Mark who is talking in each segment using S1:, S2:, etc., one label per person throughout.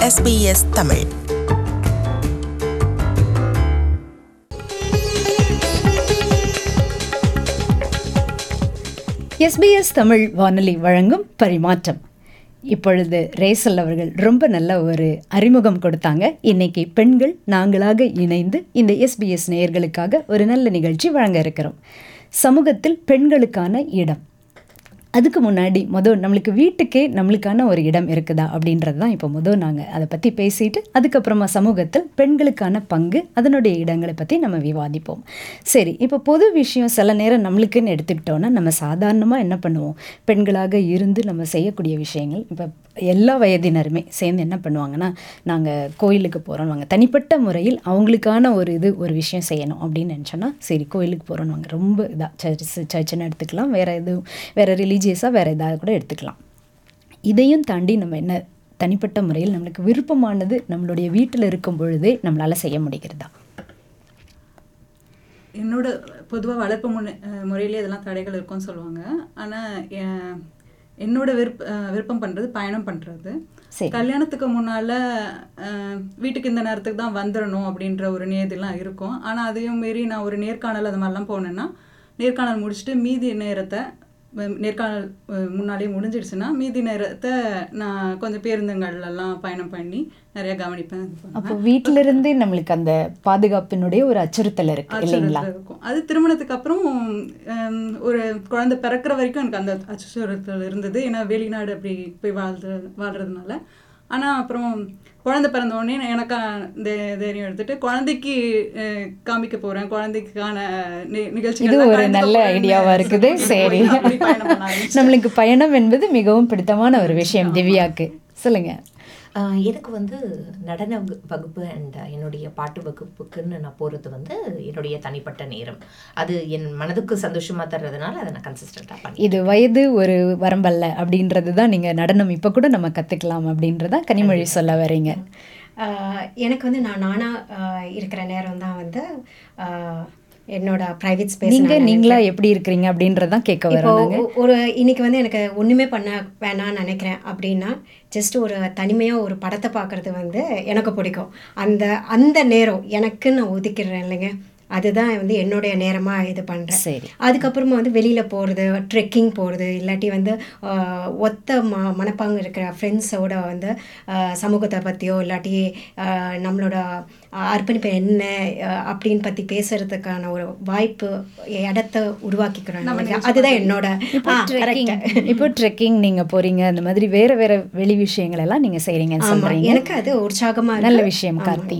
S1: SBS Tamil
S2: SBS Tamil வானொலி வழங்கும் பரிமாற்றம் இப்பொழுது ரேசல் அவர்கள் ரொம்ப நல்ல ஒரு அறிமுகம் கொடுத்தாங்க இன்னைக்கு பெண்கள் நாங்களாக இணைந்து இந்த எஸ்பிஎஸ் நேயர்களுக்காக ஒரு நல்ல நிகழ்ச்சி வழங்க இருக்கிறோம் சமூகத்தில் பெண்களுக்கான இடம் அதுக்கு முன்னாடி மொதல் நம்மளுக்கு வீட்டுக்கே நம்மளுக்கான ஒரு இடம் இருக்குதா அப்படின்றது தான் இப்போ மொதல் நாங்கள் அதை பற்றி பேசிட்டு அதுக்கப்புறமா சமூகத்தில் பெண்களுக்கான பங்கு அதனுடைய இடங்களை பற்றி நம்ம விவாதிப்போம் சரி இப்போ பொது விஷயம் சில நேரம் நம்மளுக்குன்னு எடுத்துக்கிட்டோன்னா நம்ம சாதாரணமாக என்ன பண்ணுவோம் பெண்களாக இருந்து நம்ம செய்யக்கூடிய விஷயங்கள் இப்போ எல்லா வயதினருமே சேர்ந்து என்ன பண்ணுவாங்கன்னா நாங்கள் கோயிலுக்கு போகிறோம் வாங்க தனிப்பட்ட முறையில் அவங்களுக்கான ஒரு இது ஒரு விஷயம் செய்யணும் அப்படின்னு நினச்சோன்னா சரி கோயிலுக்கு போகிறோம் வாங்க ரொம்ப இதாக சர்ச் சர்ச்சுன்னு எடுத்துக்கலாம் வேறு எதுவும் வேறு ரிலீஜியஸாக வேறு ஏதாவது கூட எடுத்துக்கலாம் இதையும் தாண்டி நம்ம என்ன தனிப்பட்ட முறையில் நம்மளுக்கு விருப்பமானது நம்மளுடைய வீட்டில் இருக்கும் பொழுதே நம்மளால் செய்ய முடிகிறதா
S3: என்னோட பொதுவாக வளர்ப்பு முறை முறையிலே இதெல்லாம் தடைகள் இருக்கும்னு சொல்லுவாங்க ஆனால் என்னோட விருப்ப அஹ் விருப்பம் பண்ணுறது பயணம் பண்ணுறது
S2: சரி.
S3: கல்யாணத்துக்கு முன்னால் வீட்டுக்கு இந்த நேரத்துக்கு தான் வந்துடணும் அப்படின்ற ஒரு நியதிலாம் இருக்கும் ஆனால் அதையும் மீறி நான் ஒரு நேர்காணல் அது மாதிரிலாம் போனேன்னா நேர்காணல் முடிச்சுட்டு மீதி நேரத்தை வ- நேர்காணல் அஹ், முன்னாடியே முடிஞ்சிடுச்சுன்னா மீதி நேரத்தை நான் கொஞ்சம் பேருந்துங்கள்லாம் பயணம் பண்ணி நிறைய கவனிப்பேன் இது பண்ணுவேன்.
S2: அப்போ வீட்டிலிருந்தே நம்மளுக்கு அந்த பாதுகாப்பினுடைய ஒரு அச்சுறுத்தல் இருக்கு இல்லைங்களா
S3: அச்சுறுத்தல் இருக்கும் அது திருமணத்துக்கு அப்புறம் ஹம், ஒரு குழந்தை பிறக்கிற வரைக்கும் எனக்கு அந்த அச்சுறுத்தல் இருந்தது ஏன்னா வெளிநாடு அப்படி போய் வாழ்றது வாழ்றதுனால ஆனா அப்புறம் குழந்தை பிறந்த உடனே நான் எனக்கு இந்த தைரியம் எடுத்துட்டு குழந்தைக்கு அஹ், காமிக்க போறேன் குழந்தைக்கான நி- நிகழ்ச்சிகள்
S2: இது
S3: எல்லாம்
S2: ஒரு
S3: கலந்துக்க
S2: நல்ல
S3: போறேன்னு
S2: ஐடியாவா இருக்குது
S3: சொல்லிட்டு
S2: சரி
S3: போய் அப்படி பயணம் பண்ண ஆரம்பிச்சேன்.
S2: நம்மளுக்கு பயணம் என்பது மிகவும் பிடித்தமான ஒரு விஷயம் திவ்யாக்கு சொல்லுங்க
S4: ஆஹ் எனக்கு வந்து நடன வகு- வகுப்பு அண்ட் என்னுடைய பாட்டு வகுப்புக்குன்னு நான் போகிறது வந்து என்னுடைய தனிப்பட்ட நேரம் அது என் மனதுக்கு சந்தோஷமா தர்றதுனால அதை நான் கன்சிஸ்டண்ட்டாக பண்ணி
S2: இது வயது ஒரு வரம்பல்ல அப்படின்றது தான் நீங்க நடனம் இப்போ கூட நம்ம கத்துக்கலாம் அப்படின்றத கனிமொழி சொல்ல வரீங்க
S5: ஆஹ் எனக்கு வந்து நான் நானா ஆஹ் இருக்கிற நேரம் தான் வந்து ஆஹ் என்னோட ப்ரைவேட் ஸ்பேஸ்
S2: நீங்க நீங்களா எப்படி இருக்கிறீங்க அப்படின்றதான் கேட்க
S5: இப்போ
S2: வரோம் நாங்க
S5: ஒ- ஒரு இன்னைக்கு வந்து எனக்கு ஒண்ணுமே பண்ண வேணாம்னு நினைக்கிறேன் அப்படின்னா ஜஸ்ட் ஒரு தனிமையா ஒரு படத்தை பார்க்கறது வந்து எனக்கு பிடிக்கும் அந்த அந்த நேரம் எனக்கு நான் ஒதுக்கிடுறேன் இல்லைங்க அதுதான் வந்து என்னுடைய நேரமா இது பண்றேன்
S2: சரி
S5: அதுக்கப்புறமா வந்து வெளியில் போகிறது ட்ரெக்கிங் போகிறது இல்லாட்டி வந்து ஆஹ், ஒத்த ம மனப்பாங்கு இருக்கிற ஃப்ரெண்ட்ஸோட வந்து ஆஹ், சமூகத்தை பற்றியோ இல்லாட்டி ஆஹ், நம்மளோட ஆஹ், அர்ப்பணிப்பு என்ன ஆஹ், அப்படின்னு பற்றி பேசுறதுக்கான ஒரு வாய்ப்பு இடத்த உருவாக்கிக்கிறோம் இல்லையா? அதுதான் என்னோட
S2: இப்போ
S5: ஆ,
S2: ட்ரெக்கிங்
S5: correct.
S2: இப்போ ட்ரெக்கிங் நீங்க போறீங்க அந்த மாதிரி வேற வேற வெளி விஷயங்கள் எல்லாம் நீங்க செய்றீங்கன்னு
S5: ஆமா
S2: சொல்றீங்க
S5: எனக்கு அது உற்சாகமா இருக்கு.
S2: நல்ல விஷயம் கார்த்தி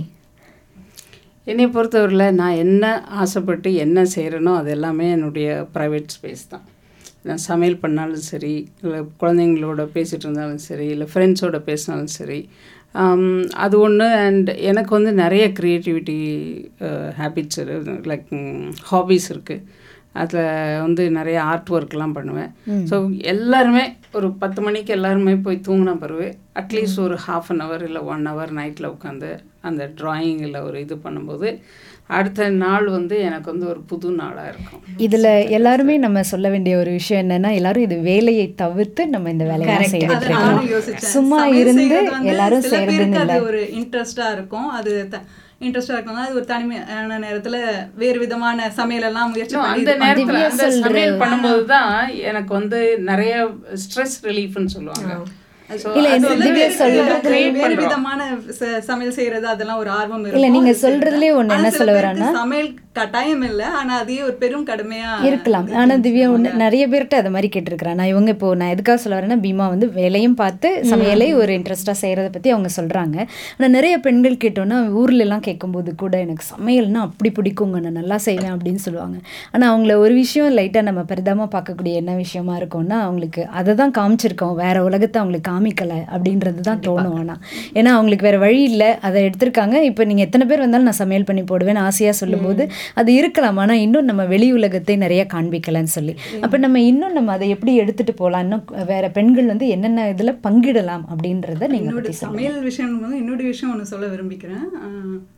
S6: என்னை பொறுத்தவரையில் நான் என்ன ஆசைப்பட்டு என்ன செய்கிறேனோ அது எல்லாமே என்னுடைய ப்ரைவேட் ஸ்பேஸ் தான் நான் சமையல் பண்ணாலும் சரி இல்லை குழந்தைங்களோட பேசிகிட்டு இருந்தாலும் சரி இல்லை ஃப்ரெண்ட்ஸோட பேசினாலும் சரி ஆம், அது ஒன்று அண்ட் எனக்கு வந்து நிறைய க்ரியேட்டிவிட்டி ஹேபிட்ஸ் லைக் ஹாபீஸ் இருக்குது அதில் வந்து நிறைய ஆர்ட் ஒர்க்லாம் பண்ணுவேன் ஸோ எல்லாருமே ஒரு பத்து மணிக்கு எல்லாருமே போய் தூங்கின பிறகு அட்லீஸ்ட் ஒரு ஹாஃப் அன் ஹவர் இல்லை ஒன் ஹவர் நைட்டில் உட்காந்து அந்த ட்ராயிங்கில் ஒரு இது பண்ணும்போது அடுத்த நாள் வந்து எனக்கு வந்து ஒரு புது நாளாக இருக்கும்
S2: இதுல எல்லாருமே நம்ம சொல்ல வேண்டிய ஒரு விஷயம் என்னன்னா எல்லாரும் இது வேலையை தவிர்த்து நம்ம இந்த வேலையெல்லாம் செய்துட்டு
S3: அது நானும்
S2: இருக்கோம்
S3: யோசிச்சேன்.
S2: சும்மா
S3: சமையல்
S2: இருந்து
S3: செய்றது வந்து
S2: எல்லாரும்
S3: சில
S2: செய்யறதுன்னு
S3: பேருக்கு
S2: இல்லை
S3: அது ஒரு இன்ட்ரெஸ்டா இருக்கும் அது இன்ட்ரெஸ்டா இருக்கணும் அது ஒரு தனிமையான நேரத்துல வேறு விதமான சமையல் எல்லாம் முயற்சி
S6: No,
S3: பண்ணி
S6: அந்த
S3: இது
S6: நேரத்தில்
S2: திவ்யா
S6: அந்த
S2: சொல்ற-
S6: சமையல் பண்ணும்போது தான் எனக்கு வந்து நிறைய ஸ்ட்ரெஸ் ரிலீஃப்னு சொல்லுவாங்க So,
S2: இல்ல,
S6: அது
S2: இந்த
S6: வந்து
S2: திவ்யா
S6: வேறு
S2: சொல்றது
S6: create
S3: வேறு
S6: பண்றோம்.
S3: விதமான ச- சமையல் செய்யறது அதெல்லாம் ஒரு ஆர்வம்
S2: இல்ல,
S3: இருக்கும்
S2: நீங்க
S3: அது செய்யறது.
S2: சொல்றதுலயே ஒண்ணு
S3: ஆனா
S2: என்ன
S3: சில
S2: சொல்ல
S3: பேருக்கு
S2: வரேன்னா-
S3: சமையல் கட்டாயம் இல்ல ஆனா அதையே ஒரு பெரும் கடமையா
S2: இருக்கலாம் ஆனா திவ்யா ஒன்று நிறைய பேர்கிட்ட அதை மாதிரி கேட்டிருக்கிறேன் நான் இவங்க இப்போ நான் எதுக்காக சொல்ல வரேன்னா பீமா வந்து வேலையும் பார்த்து சமையலை ஒரு இன்ட்ரெஸ்டாக செய்கிறத பற்றி அவங்க சொல்கிறாங்க ஆனால் நிறைய பெண்கள் கேட்டோன்னா ஊர்ல எல்லாம் கேட்கும்போது கூட எனக்கு சமையல்னா அப்படி பிடிக்குங்க நான் நல்லா செய்வேன் அப்படின்னு சொல்லுவாங்க ஆனால் அவங்கள ஒரு விஷயம் லைட்டாக நம்ம பெரிதாமல் பார்க்கக்கூடிய என்ன விஷயமா இருக்கும்னா அவங்களுக்கு அதை தான் காமிச்சிருக்கோம் வேற உலகத்தை அவங்களுக்கு காமிக்கலை அப்படின்றது தான் தோணும் ஆனால் ஏன்னா அவங்களுக்கு வேற வழி இல்லை அதை எடுத்திருக்காங்க இப்போ நீங்கள் எத்தனை பேர் வந்தாலும் நான் சமையல் பண்ணி போடுவேன் ஆசையாக சொல்லும்போது அது இருக்கலாம் ஆனால் இன்னும் நம்ம வெளி உலகத்தை நிறைய காண்பிக்கலன்னு சொல்லி அப்போ நம்ம இன்னும் நம்ம அதை எப்படி எடுத்துட்டு போகலாம் இன்னும் வேற பெண்கள் வந்து என்னென்ன இதில் பங்கிடலாம் அப்படின்றத நீங்கள்
S3: என்னோட
S2: பற்றி சொல்லுங்க
S3: சமையல் விஷயம் வந்து இன்னொரு விஷயம் ஒன்று சொல்ல விரும்பிக்கிறேன் ஆஹ்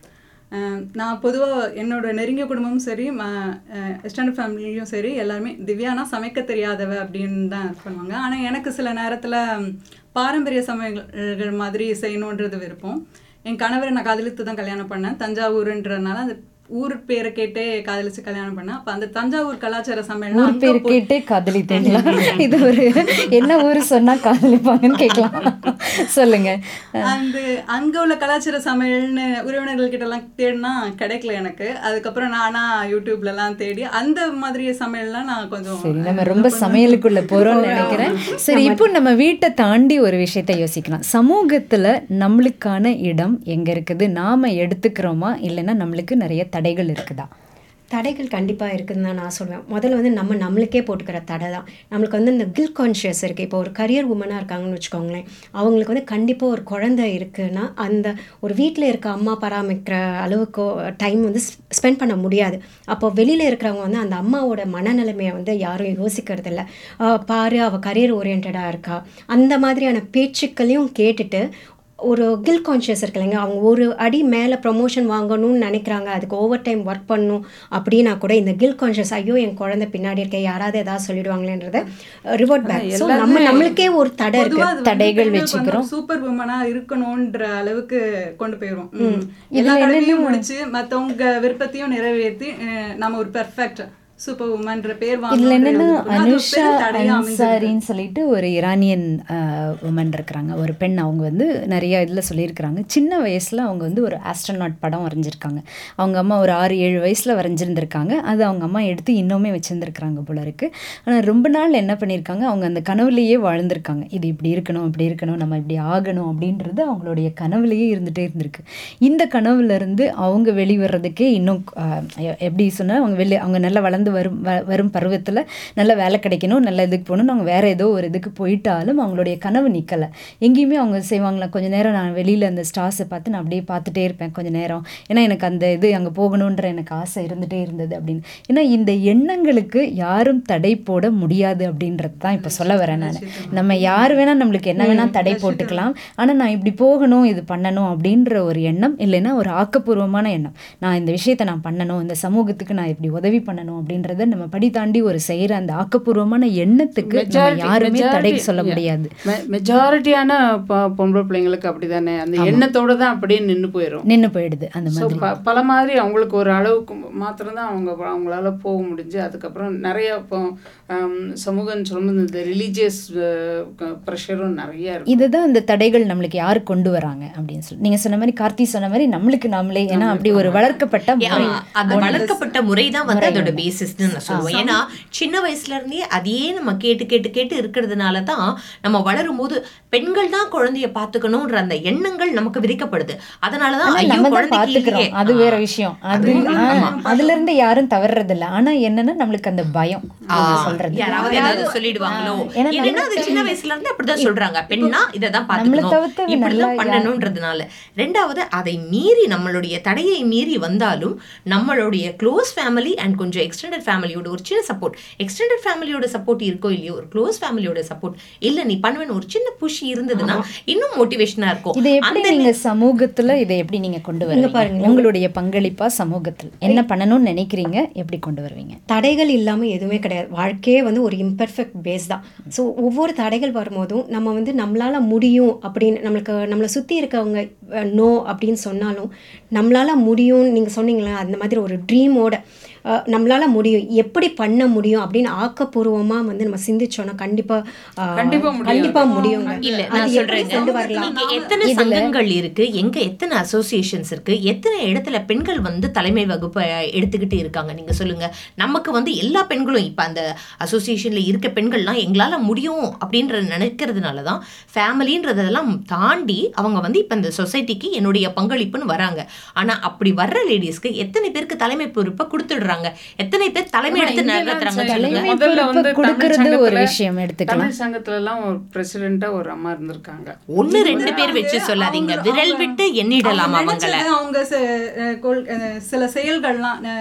S3: அஹ் நான் பொதுவாக என்னோட நெருங்கிய குடும்பமும் சரி எக்ஸ்டெண்ட் ஃபேமிலியும் சரி எல்லாருமே திவ்யானா சமைக்க தெரியாதவ அப்படின்னு தான் இது பண்ணுவாங்க ஆனால் எனக்கு சில நேரத்தில் பாரம்பரிய சமையல்கள் மாதிரி செய்யணுன்றது விருப்பம் என் கணவரை நான் காதலித்து தான் கல்யாணம் பண்ணேன் தஞ்சாவூருன்றதுனால அந்த ஊர் பேரை கேட்டே காதலிச்சு கல்யாணம் பண்ணேன் அப்போ அந்த தஞ்சாவூர் கலாச்சார சமையல்
S2: ஊர் பேர் கேட்டே காதலித்தீங்களா இது ஒரு என்ன ஊர் சொன்னா காதலிப்பாங்கன்னு கேட்கலாம் சொல்லுங்க
S3: அந்த அங்க உள்ள கலாச்சார சமையல்னு உறவினர்கள் கிட்ட எல்லாம் தேடினா கிடைக்கல எனக்கு அதுக்கப்புறம் நானா யூடியூப்ல எல்லாம் தேடி அந்த மாதிரி சமையல்லாம் நான் கொஞ்சம்
S2: சரி நம்ம ரொம்ப சமையலுக்குள்ள போறோம்னு நினைக்கிறேன் சரி இப்போ நம்ம வீட்டை தாண்டி ஒரு விஷயத்தை யோசிக்கலாம் சமூகத்துல நம்மளுக்கான இடம் எங்க இருக்குது நாம எடுத்துக்கிறோமா இல்லைன்னா நம்மளுக்கு நிறைய தடைகள் இருக்குதா
S5: தடைகள் கண்டிப்பாக இருக்குதுன்னு தான் நான் சொல்லுவேன் முதல்ல வந்து நம்ம நம்மளுக்கே போட்டுக்கிற தடை தான் நம்மளுக்கு வந்து இந்த கில் கான்ஷியஸ் இருக்குது இப்போ ஒரு கரியர் உமனாக இருக்காங்கன்னு வச்சுக்கோங்களேன் அவங்களுக்கு வந்து கண்டிப்பாக ஒரு குழந்தை இருக்குன்னா அந்த ஒரு வீட்டில் இருக்க அம்மா பராமரிக்கிற அளவுக்கு டைம் வந்து ஸ்பெண்ட் பண்ண முடியாது அப்போ வெளியில் இருக்கிறவங்க வந்து அந்த அம்மாவோட மனநிலைமையை வந்து யாரும் யோசிக்கிறது இல்லை பாரு அவள் கரியர் ஓரியன்டாக இருக்கா அந்த மாதிரியான பேச்சுக்களையும் கேட்டுட்டு ஒரு கில் கான்ஷியஸ் இருக்கு இல்லைங்க அவங்க ஒரு அடி மேலே ப்ரொமோஷன் வாங்கணும்னு நினைக்கிறாங்க அதுக்கு ஓவர் டைம் ஒர்க் பண்ணணும் அப்படின்னா கூட இந்த கில் கான்ஷியஸ் ஐயோ என் குழந்தை பின்னாடி இருக்க யாராவது ஏதாவது சொல்லிடுவாங்களேன்றத ரிவர்ட் பேக் ஸோ நம்ம நம்மளுக்கே ஒரு தடை இருக்கு
S3: பொதுவா அது வந்து
S2: தடைகள்
S3: பெண்களுக்கு
S2: வச்சுக்கிறோம்.
S3: வந்து சூப்பர் உமனா இருக்கணும்ன்ற அளவுக்கு கொண்டு போயிரும் ம். எல்லா கடமையும் முடிச்சு மத்தவங்க விருப்பத்தையும் நிறைவேற்றி அஹ், நம்ம ஒரு பெர்ஃபெக்ட் சூப்பர் உமன்ற பேர்
S2: இதுல என்னன்னா
S3: வாங்கணும்
S2: அனுஷா
S3: தடையா அமைஞ்சிருக்கு
S2: அன்சாரின்னு சொல்லிட்டு ஒரு ஈரானியன் உமன் இருக்கிறாங்க ஒரு பெண் அவங்க வந்து நிறைய இதில் சொல்லியிருக்கிறாங்க சின்ன வயசுல அவங்க வந்து ஒரு ஆஸ்ட்ரோநாட் படம் வரைஞ்சிருக்காங்க அவங்க அம்மா ஒரு ஆறு ஏழு வயசுல வரைஞ்சிருந்திருக்காங்க அது அவங்க அம்மா எடுத்து இன்னுமே வச்சிருந்திருக்கிறாங்க போல இருக்கு ஆனால் ரொம்ப நாள் என்ன பண்ணியிருக்காங்க அவங்க அந்த கனவுலேயே வாழ்ந்திருக்காங்க இது இப்படி இருக்கணும் இப்படி இருக்கணும் நம்ம இப்படி ஆகணும் அப்படின்றது அவங்களுடைய கனவுலேயே இருந்துகிட்டே இருந்திருக்கு இந்த கனவுல இருந்து அவங்க வெளிவர்றதுக்கே இன்னும் ஆஹ், எ- எப்படி சொன்னால் அவங்க வெளியே அவங்க நல்லா வளர்ந்து வரும் வ- வரும் பருவத்தில் நல்ல வேலை கிடைக்கணும் நல்ல இதுக்கு போகணும் அவங்க வேற ஏதோ ஒரு இதுக்கு போயிட்டாலும் அவங்களுடைய கனவு நிற்கலை எங்கேயுமே அவங்க செய்வாங்களா கொஞ்ச நேரம் நான் வெளியில் அந்த ஸ்டார்ஸை பார்த்து நான் அப்படியே பார்த்துட்டே இருப்பேன் கொஞ்ச நேரம் ஏன்னா எனக்கு அந்த இது அங்கே போகணுன்ற எனக்கு ஆசை இருந்துகிட்டே இருந்தது அப்படின்னு ஏன்னா இந்த எண்ணங்களுக்கு யாரும் தடை போட முடியாது அப்படின்றது தான் இப்போ சொல்ல வரேன் நான் நம்ம யார் வேணால் நம்மளுக்கு என்ன வேணால் தடை போட்டுக்கலாம் ஆனால் நான் இப்படி போகணும் இது பண்ணணும் அப்படின்ற ஒரு எண்ணம் இல்லைன்னா ஒரு ஆக்கப்பூர்வமான எண்ணம் நான் இந்த விஷயத்தை நான் பண்ணணும் இந்த சமூகத்துக்கு நான் இப்படி உதவி பண்ணணும் அப்படின்றத நம்ம படி தாண்டி ஒரு செய்கிற அந்த ஆக்கப்பூர்வமான எண்ணத்துக்கு நம்ம
S6: Majority-
S2: யாருமே தடை
S6: majority-
S2: சொல்ல
S6: yeah.
S2: முடியாது
S6: மெ- மெஜாரிட்டியான ப- பொம்பளை பிள்ளைங்களுக்கு அப்படிதானே அந்த எண்ணத்தோட தான் அப்படியே நின்று போயிடும்
S2: நின்று போயிடுது அந்த
S6: ஸோ
S2: மாதிரி
S6: ப பல மாதிரி அவங்களுக்கு ஒரு அளவுக்கு மாத்திரம்தான் அவங்க அவங்களால போக முடிஞ்சு அதுக்கப்புறம் நிறைய இப்போ ஆம், சமூகம் சொல்லும்போது இந்த ரிலீஜியஸ் ப்ரெஷரும் நிறைய இருக்கு
S2: இதுதான் இந்த தடைகள் நம்மளுக்கு யார் கொண்டு வராங்க அப்படின்னு சொல்லி நீங்க சொன்ன மாதிரி கார்த்தி சொன்ன மாதிரி நம்மளுக்கு நாமளே ஏன்னா அப்படி ஒரு வளர்க்கப்பட்ட
S4: Yeah,
S2: முறை
S4: அந்த வளர்க்கப்பட்ட முறை தான் வந்து அதோட பேசிஸ்னு நான் சொல்லுவேன் ஏன்னா சின்ன வயசுல இருந்தே அதையே நம்ம கேட்டு கேட்டு கேட்டு இருக்கிறதுனால தான் நம்ம வளரும் போது பெண்கள் தான் குழந்தைய பாத்துக்கணும்ன்ற அந்த எண்ணங்கள் நமக்கு விதிக்கப்படுது அதனாலதான்
S2: ஆனா
S4: ஐயோ
S2: நம்ம தான்
S4: குழந்தைக்கு
S2: பாத்துக்கிறோம்
S4: இல்லையே.
S2: அது
S4: ஆ.
S2: வேற விஷயம் அது ஆ, அதுல இருந்து யாரும் தவறுறது இல்ல ஆனா என்னன்னா நம்மளுக்கு அந்த பயம்
S4: ஆ,
S2: அவங்க சொல்றது
S4: யாராவது ஏதாவது சொல்லிடுவாங்களோ
S2: ஏன்னா
S4: இல்லைன்னா அது சின்ன வயசுல இருந்து அப்படிதான் சொல்றாங்க பெண்ணா இததான்
S2: நம்மள
S4: பாத்துக்கணும்
S2: தவிர்த்து நல்லா
S4: இப்படிதான் பண்ணணும்ன்றதுனால ரெண்டாவது அதை மீறி நம்மளுடைய தடையை மீறி வந்தாலும் நம்மளுடைய க்ளோஸ் ஃபேமிலி அண்ட் கொஞ்சம் எக்ஸ்டெண்டட் ஃபேமிலியோட ஒரு சின்ன சப்போர்ட் எக்ஸ்டெண்டட் ஃபேமிலியோட சப்போர்ட் இருக்கோ இல்லையோ ஒரு க்ளோஸ் ஃபேமிலியோட சப்போர்ட் இல்ல நீ பண்ணுவேன்னு ஒரு சின்ன புஷ் இருந்ததுன்னா இன்னும் மோட்டிவேஷனா இருக்கும்
S2: இதை எப்படி நீங்க சமூகத்துல இதை எப்படி நீங்க கொண்டு வருவீங்க உங்களுடைய பங்களிப்பா சமூகத்தில் என்ன பண்ணணும்னு நினைக்கிறீங்க எப்படி கொண்டு வருவீங்க
S5: தடைகள் இல்லாமல் எதுவுமே கிடையாது வாழ்க்கையே வந்து ஒரு இம்பெர்ஃபெக்ட் பேஸ் தான் ஸோ ஒவ்வொரு தடைகள் வரும்போதும் நம்ம வந்து நம்மளால் முடியும் அப்படின்னு நம்மளுக்கு நம்மளை சுற்றி இருக்கவங்க நோ அப்படின்னு சொன்னாலும் நம்மளால் முடியும் நீங்கள் சொன்னீங்களா அந்த மாதிரி ஒரு ட்ரீமோட நம்மளால் முடியும் எப்படி பண்ண முடியும் அப்படின்னு ஆக்கப்பூர்வமாக வந்து நம்ம சிந்திச்சோன்னா கண்டிப்பாக
S6: கண்டிப்பா முடியும்.
S5: கண்டிப்பாக முடியுங்க
S4: இல்ல
S5: அது
S4: நான்
S5: எப்படி
S4: சொல்றேன்
S5: கொண்டு வரலாம்
S4: இங்க எத்தனை சங்கங்கள் இருக்கு எங்க எத்தனை அசோசியேஷன்ஸ் இருக்கு எத்தனை இடத்துல பெண்கள் வந்து தலைமை வகுப்பை எடுத்துக்கிட்டு இருக்காங்க நீங்க சொல்லுங்க நமக்கு வந்து எல்லா பெண்களும் இப்ப அந்த அசோசியேஷன்ல இருக்க பெண்கள்லாம் எங்களால முடியும் அப்படின்ற நினைக்கிறதுனால தான் ஃபேமிலின்றதெல்லாம் தாண்டி அவங்க வந்து இப்ப இந்த சொசைட்டிக்கு என்னுடைய பங்களிப்புன்னு வராங்க ஆனா அப்படி வர்ற லேடிஸ்க்கு எத்தனை பேருக்கு தலைமை பொறுப்பை கொடுத்துடுறாங்க எத்தனை பேர் தலைமை எடுத்து நடத்துறாங்க சொல்லுங்க
S2: தலைமை
S6: முதல்ல
S2: பொறுப்பு
S6: வந்து தமிழ்
S2: கொடுக்கறது ஒரு
S6: சங்கத்துல-
S2: விஷயம் எடுத்துக்கலாம்.
S6: தமிழ் சங்கத்துல எல்லாம் ஒரு பிரசிடென்ட்டா ஒரு அம்மா இருந்திருக்காங்க
S4: ஒண்ணு ரெண்டு பேர் வச்சு சொல்லாதீங்க விரல் விட்டு எண்ணிடலாம்
S3: அவங்க
S4: அவங்கள
S3: நினைச்சது அவங்க ச- அஹ் கொள்- அஹ் சில செயல்கள்லாம் அஹ்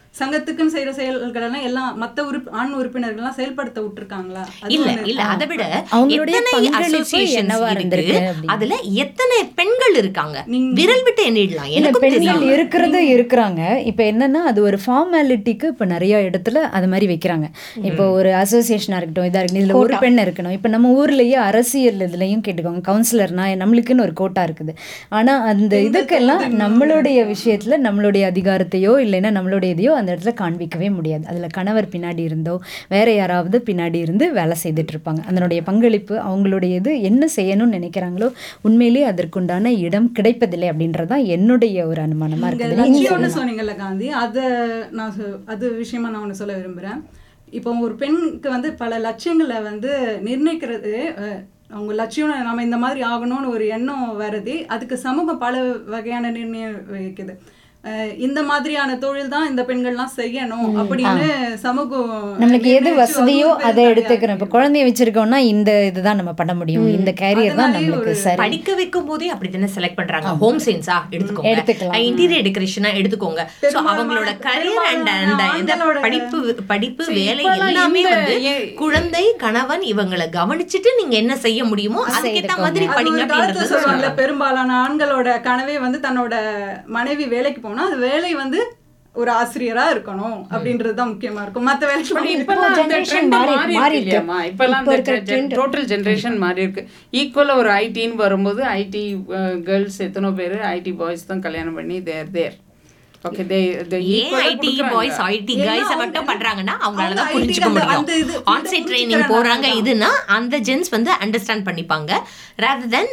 S3: சங்கத்துக்குன்னு செய்யற செயல்கள் எல்லாம் எல்லாம் மத்த உறுப்பு ஆண் உறுப்பினர்கள்லாம் செயல்படுத்த விட்டுருக்காங்களா அது
S4: இல்ல
S3: ஒண்ணு.
S4: இல்ல அதை விட
S2: அவங்களுடைய
S4: எத்தனை
S2: பங்களிப்பு
S4: associations
S2: என்னவா
S4: இருக்கு
S2: இருந்திருக்கு அப்படின்னு.
S4: அதுல எத்தனை பெண்கள் இருக்காங்க
S3: நீங்க-
S4: விரல் விட்டு எண்ணிடலாம்
S2: இல்ல
S4: எனக்கும்
S2: பெண்கள்
S4: தெரியும்
S2: இருக்கிறது இருக்கிறாங்க இப்போ என்னன்னா அது ஒரு ஃபார்மாலிட்டிக்கு இப்போ நிறைய இடத்துல அது மாதிரி வைக்கிறாங்க இப்போ ஒரு அசோசியேஷனா இருக்கட்டும் இதா இருக்கட்டும் இதுல ஒரு பெண் இருக்கணும் இப்போ நம்ம ஊர்லயே அரசியல் இதுலயும் கேட்டுக்கோங்க கவுன்சிலர்னா நம்மளுக்குன்னு ஒரு கோட்டா இருக்குது ஆனா அந்த இதுக்கெல்லாம் நம்மளுடைய விஷயத்துல நம்மளுடைய அதிகாரத்தையோ இல்லைன்னா நம்மளுடைய இதையோ அந்த இடத்துல காண்பிக்கவே முடியாது அதுல கணவர் பின்னாடி இருந்தோ வேற யாராவது பின்னாடி இருந்து வேலை செய்துட்டு இருப்பாங்க அதனுடைய பங்களிப்பு அவங்களுடைய இது என்ன செய்யணும்னு நினைக்கிறாங்களோ உண்மையிலேயே அதற்குண்டான இடம் கிடைப்பதில்லை அப்படின்றதுதான் என்னுடைய ஒரு அனுமானமா
S3: நீங்க
S2: இருக்குது
S3: லட்சியம் ஒண்ணு சொன்னீங்கல்ல காந்தி அத நான் சொ- அது விஷயமா நான் ஒண்ணு சொல்ல விரும்புறேன் இப்போ ஒரு பெண்ணுக்கு வந்து பல லட்சியங்களை வந்து நிர்ணயிக்கிறது அஹ், அவங்க லட்சியம் நம்ம இந்த மாதிரி ஆகணும்னு ஒரு எண்ணம் வருது அதுக்கு சமூகம் பல வகையான நிர்ணயம் வைக்குது அஹ், இந்த மாதிரியான தொழில் தான் இந்த பெண்கள்லாம் செய்யணும் அப்படின்னு சமூகம்
S2: நம்மளுக்கு எது
S3: நிர்ணயிச்சு
S2: வசதியோ
S3: அதுவும்
S2: அதை
S3: பெரிய
S2: எடுத்துக்கிறோம் இப்போ குழந்தைய வச்சிருக்கோம்னா இந்த இதுதான் நம்ம பண்ண முடியும் இந்த கேரியர் தான்
S3: அதனாலேயே
S2: நம்மளுக்கு
S3: ஒரு
S2: சரி
S4: படிக்க வைக்கும் போதே அப்படித்தானே செலக்ட் பண்றாங்க ஹோம் சயின்ஸா எடுத்துக்கோங்க
S2: எடுத்துக்கலாம்.
S4: இன்டீரியர் டெக்கரேஷனா எடுத்துக்கோங்க சோ
S3: பெரும்பாலான-
S4: அவங்களோட கரியர் அண்ட் அந்த இந்த
S3: ஆண்களோட-
S4: படிப்பு படிப்பு
S6: சரி,
S4: வேலை
S6: இப்பெல்லாம்
S4: எல்லாமே
S6: இந்த-
S4: வந்து
S6: ஏ-
S4: குழந்தை கணவன் இவங்களை கவனிச்சுட்டு நீங்க என்ன செய்ய முடியுமோ அதுக்கேத்த மாதிரி
S3: அது
S4: படிங்க
S3: ஒரு காலத்துல
S4: அப்படின்றது
S3: சொல்லுவாங்கல்ல
S4: சொல்றாங்க.
S3: பெரும்பாலான ஆண்களோட கனவே வந்து தன்னோட மனைவி வேலைக்கு போனா அது வேலை வந்து ஒரு ஆசிரியரா இருக்கணும் அப்படின்றது தான் முக்கியமா இருக்கும் மத்த
S6: But
S3: வேலைக்கு
S6: இப்பெல்லாம் அந்த
S5: generation
S6: trend
S5: மாறி-
S6: மாறி
S5: மாறி
S6: இருக்கு
S5: இருக்கு.
S6: இல்லையாம்மா? இப்பெல்லாம்
S5: இப்ப
S6: அந்த
S5: இருக்கிற trend.
S6: டோட்டல் ஜென்ரேஷன் மாறி இருக்கு ஈக்குவலா ஒரு ஐடின்னு வரும்போது ஐடி கேர்ள்ஸ் எத்தனை பேர் ஐடி பாய்ஸ் தான் கல்யாணம் பண்ணி தேர் தேர் ஓகே தே
S4: ஏன் ஐடி பாய்ஸ் ஐடி
S3: ஏன்னா
S4: கைஸ்
S3: அவங்க-
S4: மட்டும் பண்றாங்கன்னா அவங்களால
S3: அவங்க
S4: தான்
S3: IT
S4: புரிஞ்சுக்க
S3: அந்த-
S4: முடியும்
S3: அந்த இது-
S4: ஆன்சைட்
S3: இது
S4: ட்ரைனிங்
S3: புரிஞ்சுக்கிறனால
S4: போறாங்க
S3: தான்.
S4: இதுன்னா அந்த ஜென்ஸ் வந்து அண்டர்ஸ்டாண்ட் பண்ணிப்பாங்க rather தென்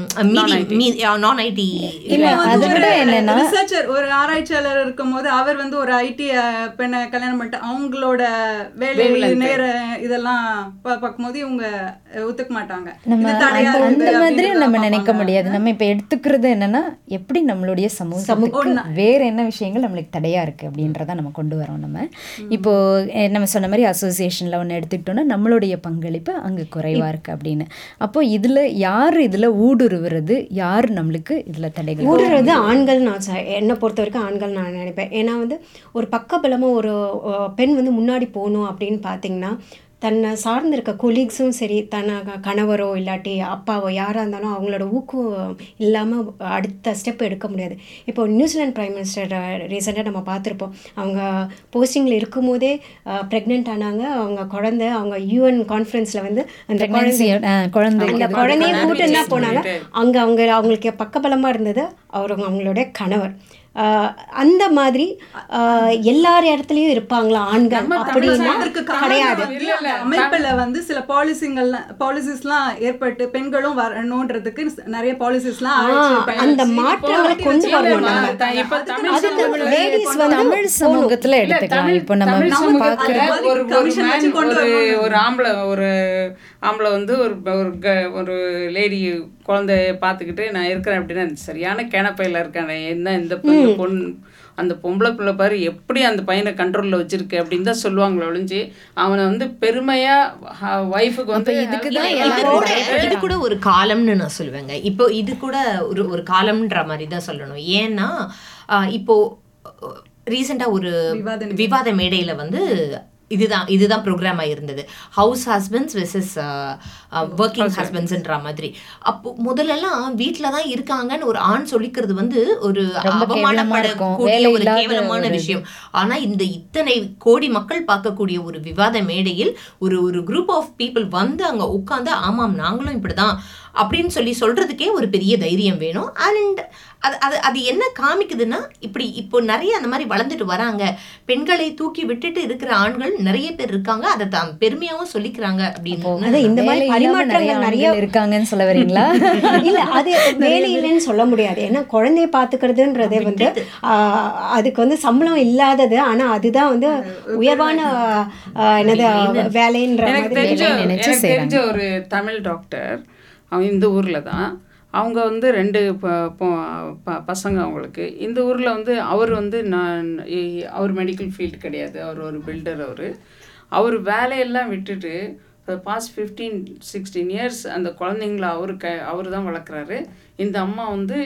S4: மீதி நான் ஐடி
S2: இல்ல, அதை விட என்னன்னா-
S3: ரிசர்ச்சர் ஒரு ஆராய்ச்சியாளர் இருக்கும்போது அவர் வந்து ஒரு ஐடி பெண்ணை கல்யாணம் பண்ணிட்டு அவங்களோட வேலை
S6: Wavelength.
S3: நேர இதெல்லாம் பா- பார்க்கும்போது இவங்க அஹ், ஒத்துக்க மாட்டாங்க
S2: நம்ம
S3: இது தடையா
S2: அந்த-
S3: இருக்குது
S2: அந்த மாதிரி
S3: அப்படின்றத
S2: நம்ம நினைக்க
S3: பார்ப்பாங்க.
S2: முடியாது நம்ம இப்ப எடுத்துக்கிறது என்னன்னா எப்படி நம்மளுடைய சமூகத்துக்கு வேற என்ன விஷயங்கள் நம்மளுக்கு தடையா இருக்கு அப்படின்றத நம்ம கொண்டு வரோம் நம்ம இப்போ அஹ், நம்ம சொன்ன மாதிரி அசோசியேஷன்ல ஒன்று எடுத்துக்கிட்டோம்னா நம்மளுடைய பங்களிப்பு அங்க குறைவா இருக்கு அப்படின்னு அப்போ இதுல யார் இதுல ஊடுருவுறது யார் நம்மளுக்கு இதுல தடைகள்
S5: ஊடுறது ஆண்கள் நான் ச- என்னை பொறுத்த வரைக்கும் ஆண்கள் நான் நினைப்பேன் ஏன்னா வந்து ஒரு பக்கபலமாக ஒரு அஹ், பெண் வந்து முன்னாடி போகணும் அப்படின்னு பார்த்தீங்கன்னா தன்னை சார்ந்திருக்க கொலீக்ஸும் சரி தன்னை க- கணவரோ இல்லாட்டி அப்பாவோ யாராக இருந்தாலும் அவங்களோட ஊக்கம் இல்லாமல் அடுத்த ஸ்டெப் எடுக்க முடியாது இப்போ நியூசிலாந்து பிரைம் மினிஸ்டர் ரீசெண்டாக நம்ம பார்த்துருப்போம் அவங்க போஸ்டிங்கில் இருக்கும்போதே ப்ரெக்னென்ட் ஆனாங்க அவங்க குழந்தை அவங்க யூஎன் கான்ஃபரன்ஸில் வந்து அந்த
S2: Pregnancy,
S5: குழந்தை
S2: அஹ், குழந்தை
S5: அந்த குழந்தைய கூட்டு என்ன போனாங்க அங்க அவங்க அவங்களுக்கு பக்கபலமா இருந்தது அவர் அவங்களுடைய கணவர் ஆஹ் அந்த மாதிரி ஆஹ் எல்லார் இடத்துலயும் இருப்பாங்களா ஆண்கள் அப்படின்னா
S3: அதற்கு
S5: கிடையாது
S3: காரணம் வந்து அந்த அமைப்புல வந்து சில பாலிசிங்கள் பாலிசிஸ்லாம் ஏற்பட்டு பெண்களும் வரணும்ன்றதுக்கு நிறைய பாலிசிஸ்லாம்
S5: ஆஹ் அந்த மாற்றங்களை கொண்டு வரணும் நம்ம
S6: இப்ப தமிழ்
S5: அதுக்கு
S6: சமூகத்துல-
S5: ladies வந்து
S2: தமிழ் சமூகத்துல
S6: இல்ல,
S2: எடுத்துக்கலாம்
S6: தமிழ்-
S2: இப்போ நம்ம
S6: தமிழ் சமூகத்துல
S2: பார்க்குற
S6: ஒரு ஒரு
S3: commission
S6: man,
S3: வச்சு கொண்டு
S6: ஒரு
S3: வரணும்.
S6: ஒரு ஆம்பளை ஒரு ஆம்பளை வந்து ஒரு ஒரு க- ஒரு லேடி குழந்தைய பார்த்துக்கிட்டு நான் இருக்கிறேன் அப்படின்னா சரியான கிணப்பையில் இருக்கானே என்ன இந்த பொண்ணு பொண்ணு அந்த பொம்பளை பிள்ளை பாரு எப்படி அந்த பையனை கண்ட்ரோலில் வச்சிருக்கு அப்படின்னு தான் சொல்லுவாங்களே ஒழிஞ்சு அவனை வந்து பெருமையாக ஒய்ஃபுக்கு வந்து
S2: இதுக்கு தான்
S6: help
S4: இது
S2: எல்லாரும்
S4: கூட இது கூட ஒரு காலம்னு நான் சொல்லுவேங்க இப்போ இது கூட ஒரு ஒரு காலம்ன்ற மாதிரி தான் சொல்லணும் ஏன்னா ஆஹ் இப்போ ரீசெண்டாக ஒரு
S3: விவாத
S4: விவாத மேடையில வந்து இதுதான் இதுதான் ப்ரோக்ராம் ஆயிருந்தது ஹவுஸ் ஹஸ்பண்ட்ஸ் வெர்சஸ் ஒர்க்கிங் ஹஸ்பண்ட்ஸ்ன்ற மாதிரி அப்போ முதல்லலாம் வீட்டில தான் இருக்காங்கன்னு ஒரு ஆண் சொல்லிக்கிறது வந்து ஒரு
S2: ரொம்ப கேவலமா இருக்கும்.
S4: அவமானப்படக்கூடிய
S2: வேலை
S4: ஒரு
S2: இல்லாத
S4: கேவலமான
S2: ஒரு இது.
S4: விஷயம் ஆனா இந்த இத்தனை கோடி மக்கள் பார்க்கக்கூடிய ஒரு விவாத மேடையில் ஒரு ஒரு குரூப் ஆஃப் பீப்புள் வந்து அங்க உட்கார்ந்து ஆமாம் நாங்களும் இப்படிதான் அப்படின்னு சொல்லி சொல்றதுக்கே ஒரு பெரிய தைரியம் வேணும் அண்ட் அது அது அது என்ன காமிக்குதுன்னா இப்படி இப்போ நிறைய அந்த மாதிரி வளர்ந்துட்டு வராங்க பெண்களை தூக்கி விட்டுட்டு இருக்கிற ஆண்கள் நிறைய பேர் இருக்காங்க அதை தான் பெருமையாவும் சொல்லிக்கிறாங்க அப்படின்னு
S5: அதான் இந்த மாதிரி
S2: வேலை இல்லாம
S5: பரிமாற்றங்கள் நிறைய
S2: ஆண்கள் இருக்காங்கன்னு சொல்ல வரீங்களா
S5: இல்ல அது வேலை இல்லைன்னு சொல்ல முடியாது ஏன்னா குழந்தைய பாத்துக்கிறதுன்றதே வந்து ஆஹ், அதுக்கு வந்து சம்பளம் இல்லாதது ஆனா அதுதான் வந்து உயர்வான ஆஹ், என்னது வேலைன்ற
S6: எனக்கு
S5: மாதிரி
S6: தெரிஞ்ச
S2: வேலை நினைச்சு
S6: எனக்கு
S2: செய்றாங்க.
S6: தெரிஞ்ச ஒரு தமிழ் டாக்டர் அவன் இந்த ஊரில் தான் அவங்க வந்து ரெண்டு ப- பொ- ப- பசங்க அவங்களுக்கு இந்த ஊரில் வந்து அவர் வந்து நான் இ- அவர் மெடிக்கல் ஃபீல்டு கிடையாது அவர் ஒரு பில்டர் அவர் அவர் வேலையெல்லாம் விட்டுட்டு பாஸ்ட் ஃபிஃப்டீன் சிக்ஸ்டீன் இயர்ஸ் அந்த குழந்தைங்கள அவரு க அவர் தான் வளர்க்குறாரு இந்த அம்மா வந்து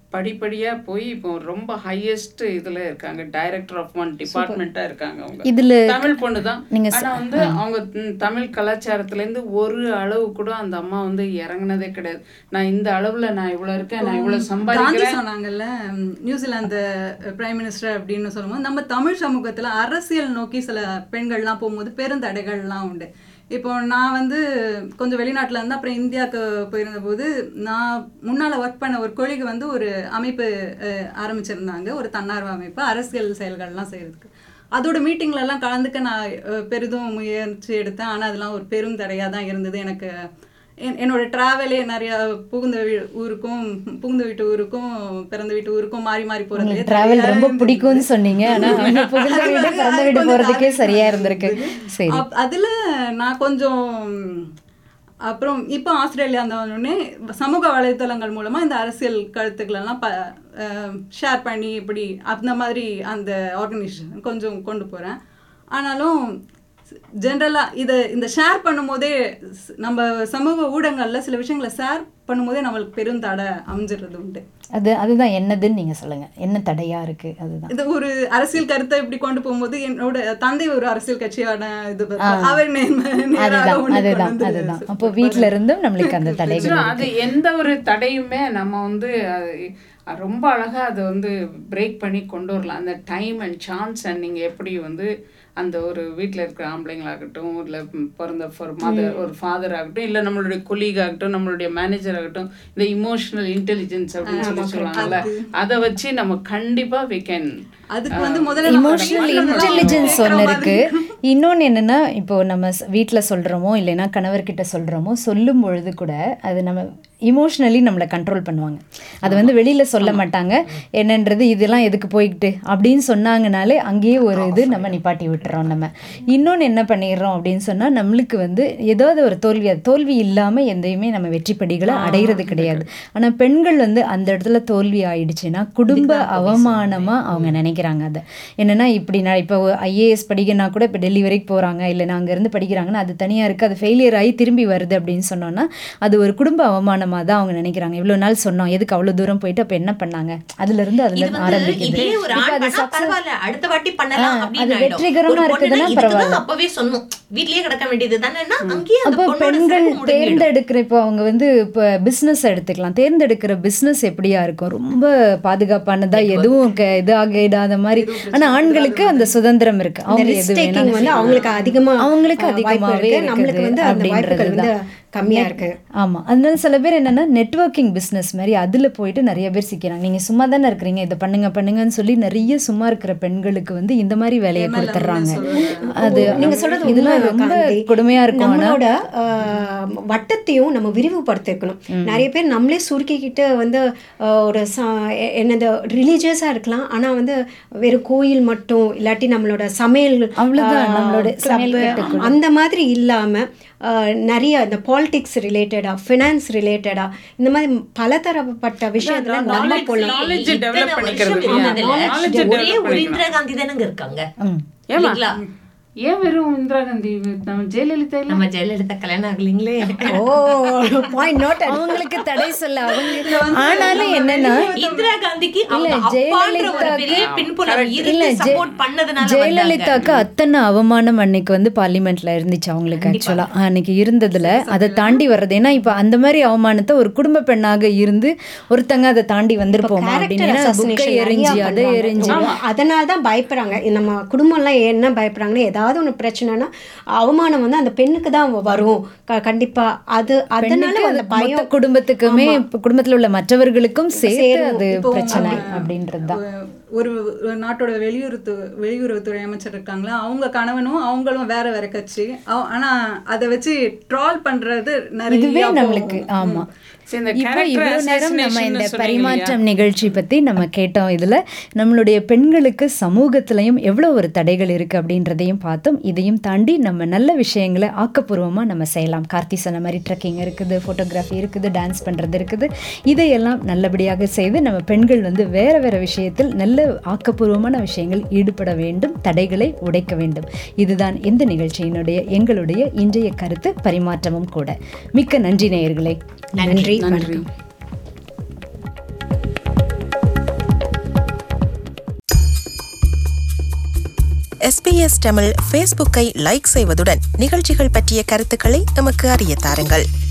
S6: படிப்படியாக போய் இப்போ ரொம்ப ஹையஸ்ட் இதில் இருக்காங்க டைரக்டர் ஆஃப் ஒன் டிபார்ட்மெண்ட்டாக இருக்காங்க அவங்க
S2: இதுல
S6: தமிழ் பொண்ணு தான்
S2: நீங்க
S6: ஆனா வந்து அவங்க ம், தமிழ் கலாச்சாரத்துலேருந்து ஒரு அளவு கூட அந்த அம்மா வந்து இறங்குனதே கிடையாது நான் இந்த அளவுல நான் இவ்வளவு இருக்கேன் நான் இவ்வளவு
S3: காந்தி
S6: சம்பாதிக்கிறேன்
S3: சொன்னாங்கல்ல ம், நியூசிலாந்து பிரைம் மினிஸ்டர் அப்படின்னு சொல்லும்போது நம்ம தமிழ் சமூகத்துல அரசியல் நோக்கி சில பெண்கள்லாம் போகும்போது பெருந்தடைகள்லாம் உண்டு இப்போ நான் வந்து கொஞ்சம் வெளிநாட்டுல இருந்து அப்புறம் இந்தியாவுக்கு போயிருந்த போது நான் முன்னால ஒர்க் பண்ண ஒரு கொழிக்கு வந்து ஒரு அமைப்பு அஹ், ஆரம்பிச்சிருந்தாங்க ஒரு தன்னார்வ அமைப்பு அரசியல் செயல்கள்லாம் செய்யறதுக்கு அதோட மீட்டிங்ல எல்லாம் கலந்துக்க நான் அஹ், பெரிதும் முயற்சி எடுத்தேன் ஆனா அதெல்லாம் ஒரு பெரும் தடையா தான் இருந்தது எனக்கு என்- என்னோட டிராவலே நிறைய புகுந்த வீ- ஊருக்கும் புகுந்த வீட்டு ஊருக்கும் பிறந்த வீட்டு ஊருக்கும் மாறி மாறி போறது
S2: உங்களுக்கு டிராவல் ரொம்ப பிடிக்கும்னு சொன்னீங்க ஆனா அவங்க புகுந்த வீடு பிறந்த வீடு போறதுக்கே சரியா இருந்திருக்கு சரி
S3: அப்- அதுல நான் கொஞ்சம் அப்புறம் இப்போ ஆஸ்திரேலியா உடனே சமூக வலைத்தளங்கள் மூலமா இந்த அரசியல் கருத்துக்கள் எல்லாம் ப ஷேர் பண்ணி இப்படி அந்த மாதிரி அந்த ஆர்கனைசேஷன் கொஞ்சம் கொண்டு போறேன் ஆனாலும் ஜென்ரலா இதை இந்த ஷேர் பண்ணும்போதே ஸ்- நம்ம சமூக ஊடகங்கள்ல சில விஷயங்களை ஷேர் பண்ணும்போதே நம்மளுக்கு பெரும் தடை அமைஞ்சிடுறது உண்டு
S2: அது அதுதான் என்னதுன்னு நீங்க சொல்லுங்க என்ன தடையா இருக்கு அதுதான்
S3: இது ஒரு அரசியல் கருத்தை இப்படி கொண்டு போகும்போது என்னோட தந்தை ஒரு அரசியல் கட்சியான இது அவர் நே- நேராக
S2: அதுதான்
S3: ஒண்ணு கொண்டு
S2: அதுதான்
S3: வந்து
S2: அதுதான் அப்போ வீட்ல இருந்தும் நம்மளுக்கு அந்த தடைகள்
S6: Actually, அது எந்த ஒரு தடையுமே நம்ம வந்து அது அது ரொம்ப அழகா அதை வந்து பிரேக் பண்ணி கொண்டு வரலாம் அந்த டைம் அண்ட் சான்ஸ் அண்ட் நீங்க எப்படி வந்து அந்த ஒரு வீட்டில் இருக்கிற ஆம்பளைங்களாகட்டும் இல்லை பிறந்த ஒரு மதர் ஒரு ஃபாதர் ஆகட்டும் இல்லை நம்மளுடைய கொலீக் ஆகட்டும் நம்மளுடைய மேனேஜர் ஆகட்டும் இந்த இமோஷனல் இன்டெலிஜென்ஸ் அப்படின்னு சொல்லி சொல்லுவாங்கல்ல அதை வச்சு நம்ம கண்டிப்பா we can
S3: அதுக்கு வந்து முதல்ல நம்ம
S2: இமோஷனல்
S3: பண்ணதெல்லாம்
S2: இன்டெலிஜென்ஸ்
S3: கேட்கிற
S2: ஒன்று
S3: மாதிரி
S2: இருக்கு இன்னொன்று என்னன்னா இப்போ நம்ம வீட்டில் சொல்கிறோமோ இல்லைன்னா கணவர்கிட்ட சொல்கிறோமோ சொல்லும் பொழுது கூட அது நம்ம இமோஷ்னலி நம்மளை கண்ட்ரோல் பண்ணுவாங்க அது வந்து வெளியில் சொல்ல மாட்டாங்க என்னன்றது இதெல்லாம் எதுக்கு போய்கிட்டு அப்படின்னு சொன்னாங்கனாலே அங்கேயே ஒரு இது நம்ம நிப்பாட்டி விட்டுறோம் நம்ம இன்னொன்று என்ன பண்ணிடுறோம் அப்படின்னு சொன்னால் நம்மளுக்கு வந்து ஏதாவது ஒரு தோல்வி அது தோல்வி இல்லாமல் எந்தையுமே நம்ம வெற்றி படிகளை அடையிறது கிடையாது ஆனால் பெண்கள் வந்து அந்த இடத்துல தோல்வி ஆயிடுச்சுன்னா குடும்ப அவமானமாக அவங்க நினைக்கிறாங்க அதை என்னன்னா இப்படி நான் இப்போ ஐஏஎஸ் படிக்கனா கூட இப்போ டெல்லி வரைக்கும் போகிறாங்க இல்லை நான் அங்கேருந்து படிக்கிறாங்கன்னா அது தனியாக இருக்குது அது ஃபெயிலியர் ஆகி திரும்பி வருது அப்படின்னு சொன்னோன்னா அது ஒரு குடும்ப அவமானமாக தான் அவங்க நினைக்கிறாங்க இவ்வளோ நாள் சொன்னோம் எதுக்கு அவ்வளோ தூரம் போயிட்டு அப்போ என்ன பண்ணாங்க அதுலேருந்து
S4: இது
S2: அதில்
S4: வந்து
S2: ஆரம்பிக்குது
S4: இதே ஒரு
S2: இப்போ
S4: ஆண்
S2: அது
S4: பண்ணா பரவாயில்ல அடுத்த வாட்டி பண்ணலாம்
S2: ஆ,
S4: அப்படின்னு
S2: அது
S4: ஆயிடும்.
S2: வெற்றிகரமா
S4: ஒரு பொண்ணுனா
S2: இருக்குதுன்னா
S4: இதுக்குதான்
S2: பரவாயில்ல.
S4: அப்பவே சொன்னோம் வீட்லயே கிடக்க வேண்டியது தானேன்னா அங்கேயே அந்த
S2: அப்போ
S4: பொண்ணோட
S2: பெண்கள்
S4: சிறப்பு முடங்கிடும்.
S2: தேர்ந்தெடுக்கிற இப்போ அவங்க வந்து இப்போ பிஸ்னஸ் எடுத்துக்கலாம் தேர்ந்தெடுக்கிற பிஸ்னஸ் எப்படியா இருக்கும் ரொம்ப பாதுகாப்பானதா எதுவும் க- இதாக இடாத மாதிரி ஆனா ஆண்களுக்கு அந்த சுதந்திரம் இருக்கு
S5: இந்த
S2: அவங்க
S5: risk
S2: எது
S5: taking
S2: வேணாலும்
S5: வந்து
S2: செய்யலாம்.
S5: அவங்களுக்கு அதிகமா
S2: அவங்களுக்கு
S5: அஹ், வாய்ப்பு
S2: அதிகமாவே
S5: இருக்கு. நம்மளுக்கு
S2: இருக்குது
S5: வந்து அந்த வாய்ப்புகள் வந்து
S2: அப்படின்றதுதான்.
S5: கம்மியா இருக்கு
S2: ஆமா அதனால சில பேர் என்னன்னா நெட்வொர்க்கிங் பிஸ்னஸ் மாதிரி அதுல போயிட்டு நிறைய பேர் சிக்கிறாங்க நீங்க சும்மா தானே இருக்கிறீங்க இதை பண்ணுங்க பண்ணுங்கன்னு சொல்லி நிறைய சும்மா இருக்கிற பெண்களுக்கு வந்து இந்த மாதிரி வேலையை கொடுத்துட்றாங்க அது
S5: நீங்க சொல்றது
S2: இதெல்லாம்
S5: உண்மை,
S2: ரொம்ப
S5: காந்தி.
S2: கொடுமையா இருக்கும் ஆனா
S5: நம்மளோட ஆஹ், வட்டத்தையும் நம்ம விரிவுபடுத்திருக்கணும் நிறைய பேர் நம்மளே சுருக்கிக்கிட்டு வந்து ஆஹ், ஒரு ச- எ- என்னது ரிலீஜியஸாக இருக்கலாம் ஆனா வந்து வெறும் கோயில் மட்டும் இல்லாட்டி நம்மளோட சமையல்
S2: அவ்வளவுதான்,
S5: ஆஹ்,
S2: நம்மளோட
S5: club,
S2: சமையல் கட்டுக்குள்ள.
S5: அந்த மாதிரி இல்லாம ஆஹ், நிறைய இந்த பாலிடிக்ஸ் ரிலேட்டடா ஃபினான்ஸ் ரிலேட்டடா இந்த மாதிரி பலதரப்பட்ட விஷயத்துல நம்ம
S6: knowledge-
S5: போலாம்
S6: knowledge
S4: இத்தனை
S6: develop
S4: வருஷம்
S6: பண்ணிக்கிறது
S4: இருந்ததுல
S6: இல்லையா? knowledge
S4: ஒரே
S6: develop
S4: ஒரு
S6: பண்ணிக்கணும்.
S4: இந்திரா காந்தி தானங்க இருக்காங்க
S2: ம்.
S6: ஏமா
S4: இல்லைங்களா?
S6: ஏன் வெறும் இந்திரா காந்தி நம்ம ஜெயலலிதா இல்ல
S4: நம்ம ஜெயலலிதா கல்யாணம் ஆகலீங்களே
S5: ஓ பாயிண்ட் நோட்
S2: அவங்களுக்கு தடை சொல்ல அவங்க ஆனாலும் என்னன்னா
S4: இந்திரா காந்திக்கு அவங்க
S2: இல்ல,
S4: அப்பான்ற ஒரு
S2: ஜெயலலிதாக்கு-
S4: பெரிய பின்புலம்
S2: இல்ல,
S4: இருந்து
S2: ஜெ-
S4: சப்போர்ட் பண்ணதுனால வந்தாங்க.
S2: ஜெயலலிதாக்கு அத்தனை அவமானம் அன்னைக்கு வந்து பார்லிமெண்ட்ல இருந்துச்சு அவங்களுக்கு ஆக்சுவலா அன்னைக்கு இருந்ததுல அதை தாண்டி வர்றது ஏன்னா இப்ப அந்த மாதிரி அவமானத்தை ஒரு குடும்ப பெண்ணாக இருந்து ஒருத்தங்க அதை தாண்டி வந்திருப்போமா அப்படின்னு ஏன்னா புக்கை எரிஞ்சு அதை எரிஞ்சு
S5: அதனால தான் பயப்படுறாங்க நம்ம குடும்பம்லாம் என்ன பயப்படுறாங்கன்னா ஏதாவது ஒன்று பிரச்சனைனா அவமானம் வந்து அந்த பெண்ணுக்கு தான் வரும் க- கண்டிப்பா அது அதனால
S2: பெண்ணுக்கு
S5: அந்த
S2: அது
S5: பயம்
S2: மொத்த குடும்பத்துக்குமே இப்ப குடும்பத்துல உள்ள மற்றவர்களுக்கும் சேர்த்து
S5: சேரும்.
S2: அது
S3: இப்போ
S2: பிரச்சனை
S3: அவங்க-
S2: அப்படின்றதுதான்
S3: ஒரு ஒரு நாட்டோட வெளியுறவு வெளியுறவுத்துறை அமைச்சர் இருக்காங்களா அவங்க கணவனும் அவங்களும் வேற வேற கட்சி அவ- ஆனா அதை வச்சு ட்ரால் பண்றது நிறைய
S2: இதுவே
S3: போகும்.
S2: நம்மளுக்கு ஆமா
S6: சரி, இந்த
S2: இப்போ
S6: character
S2: இவ்வளவு நேரம் நம்ம
S6: assassination
S2: இந்த
S6: சொன்னீங்க
S2: பரிமாற்றம் நிகழ்ச்சி பத்தி நம்ம கேட்டோம் இதுல நம்மளுடைய பெண்களுக்கு சமூகத்திலையும் எவ்வளவு ஒரு தடைகள் இருக்கு அப்படின்றதையும் பார்த்தோம் இதையும் தாண்டி நம்ம நல்ல விஷயங்களை ஆக்கப்பூர்வமா நம்ம செய்யலாம் கார்த்தி சொன்ன மாதிரி ட்ரெக்கிங் இருக்குது ஃபோட்டோகிராஃபி இருக்குது டான்ஸ் பண்றது இருக்குது இதையெல்லாம் நல்லபடியாக செய்து நம்ம பெண்கள் வந்து வேற வேற விஷயத்தில் நல்ல ஆக்கப்பூர்வமான விஷயங்கள் ஈடுபட வேண்டும் தடைகளை உடைக்க வேண்டும் இதுதான் இந்த நிகழ்ச்சியினுடைய எங்களுடைய இன்றைய கருத்து பரிமாற்றமும் கூட மிக்க நன்றி நேயர்களே
S5: நன்றி
S6: நன்றி
S5: வணக்கம்
S1: எஸ்பிஎஸ் தமிழ் ஃபேஸ்புக்கை லைக் செய்வதுடன் நிகழ்ச்சிகள் பற்றிய கருத்துக்களை எமக்கு அறிய தாருங்கள்